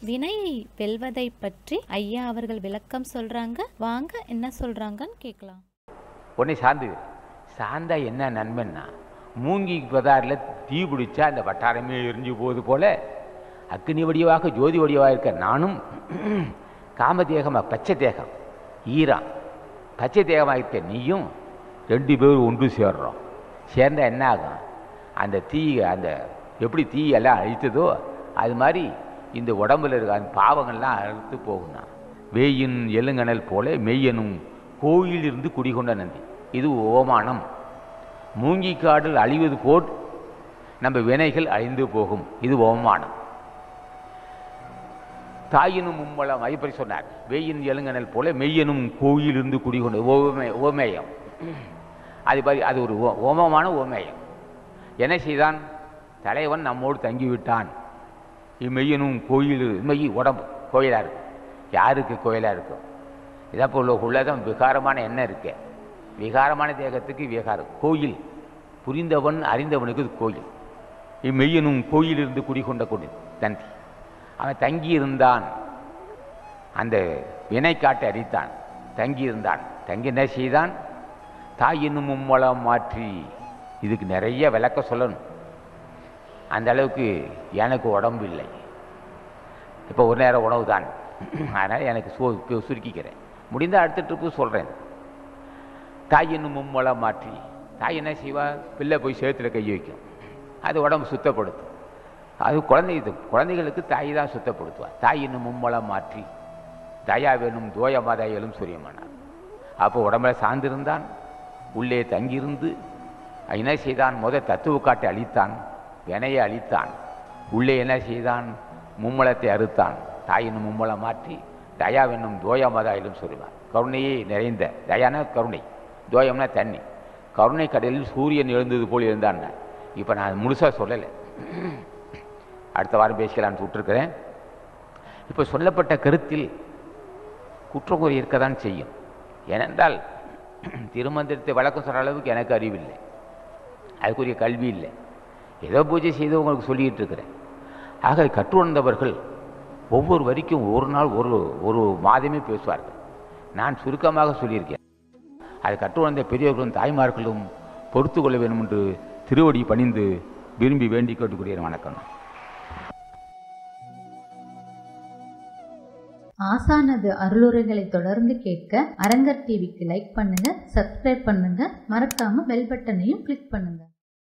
வினையை வெல்வதை பற்றி ஐயா அவர்கள் விளக்கம் சொல்றாங்க வாங்க என்ன சொல்றாங்கன்னு கேட்கலாம் உடனே சார்ந்து சார்ந்தா என்ன நன்மைன்னா மூங்கி பதாரில் தீ பிடிச்சா அந்த வட்டாரமே எரிஞ்சு போகுது போல அக்னி வடிவாக ஜோதி வடிவாக இருக்க நானும் காமதேகமாக பச்சை தேகம் ஈரம் பச்சை தேகமாக இருக்க நீயும் ரெண்டு பேரும் ஒன்று சேர்றோம் சேர்ந்தா என்ன ஆகும் அந்த தீ அந்த எப்படி தீ எல்லாம் அழித்ததோ அது மாதிரி இந்த உடம்புல இருக்க அந்த பாவங்கள்லாம் அறுத்து போகும்னா வேயின் எலுங்கணல் போல மெய்யனும் கோயிலிருந்து குடிகொண்ட நந்தி இது ஓமானம் மூங்கி காடில் அழிவது போல் நம்ம வினைகள் அழிந்து போகும் இது ஓமானம் தாயினும் மும்மலம் ஐப்பறி சொன்னார் வெய்யின் எலுங்கனல் போல மெய்யனும் கோயிலிருந்து குடிகொண்டு ஓமே ஓமேயம் அது மாதிரி அது ஒரு ஓ- ஓமமான ஓமேயம் என்ன செய்தான் தலைவன் நம்மோடு தங்கிவிட்டான் இம்மெய்யனும் கோயில் மெய் உடம்பு கோயிலாக இருக்கு யாருக்கு கோயிலாக இருக்கும் இதை போல உள்ளதான் விகாரமான எண்ணம் இருக்கு விகாரமான தேகத்துக்கு விகாரம் கோயில் புரிந்தவன் அறிந்தவனுக்கு இது கோயில் இம்மெய்யனும் கோயிலிருந்து குடிகொண்ட கொண்டு தந்தி அவன் தங்கியிருந்தான் அந்த வினை காட்டை அடித்தான் தங்கியிருந்தான் தங்கி என்ன செய்தான் தாய் என்னும் மும்மலம் மாற்றி இதுக்கு நிறைய விளக்க சொல்லணும் அந்த அளவுக்கு எனக்கு உடம்பு இல்லை இப்போ ஒரு நேரம் உணவு தான் அதனால் எனக்கு சு சு- சுருக்கிக்கிறேன் முடிந்த அடுத்த ட்ரிப்பு சொல்கிறேன் தாய் என்னும் மும்மலம் மாற்றி தாய் என்ன செய்வா பிள்ளை போய் சேத்துல கை வைக்கும் அது உடம்பு சுத்தப்படுத்தும் அது குழந்தை இது குழந்தைகளுக்கு தாய் தான் சுத்தப்படுத்துவார் தாய் என்னும் மும்மலம் மாற்றி தயா வேணும் தோயமாதாயலும் சூரியமானார் அப்போ உடம்புல சார்ந்திருந்தான் உள்ளே தங்கியிருந்து என்ன செய்தான் முத தத்துவ காட்டை அழித்தான் வினையை அழித்தான் உள்ளே என்ன செய்தான் மும்மலத்தை அறுத்தான் தாயினும் மும்மலம் மாற்றி தயாவென்னும் தோயமாதாயிலும் சொல்லுவார் கருணையே நிறைந்த தயானா கருணை தோயம்னா தண்ணி கருணை கடலில் சூரியன் எழுந்தது போல் இருந்தான் இப்போ நான் முழுசாக சொல்லலை அடுத்த வாரம் பேசலான்னு விட்டுருக்கிறேன் இப்போ சொல்லப்பட்ட கருத்தில் குற்றங்குறை இருக்க தான் செய்யும் ஏனென்றால் திருமந்திரத்தை வழக்கம் சொல்கிற அளவுக்கு எனக்கு அறிவில்லை அதுக்குரிய கல்வி இல்லை ஏதோ பூஜை செய்து உங்களுக்கு சொல்லிக்கிட்டு இருக்கிறேன் ஆக கற்றுணர்ந்தவர்கள் ஒவ்வொரு வரிக்கும் ஒரு நாள் ஒரு ஒரு மாதமே பேசுவார்கள் நான் சுருக்கமாக சொல்லியிருக்கேன் அது கற்றுணர்ந்த பெரியவர்களும் தாய்மார்களும் பொறுத்து கொள்ள வேண்டும் என்று திருவடி பணிந்து விரும்பி வேண்டிக் கேட்டுக்கிறேன் வணக்கம் ஆசானது அருளுரைகளை தொடர்ந்து கேட்க அரங்கர் டிவிக்கு லைக் பண்ணுங்க சப்ஸ்கிரைப் பண்ணுங்க மறக்காம பெல் பட்டனையும் கிளிக் பண்ணுங்க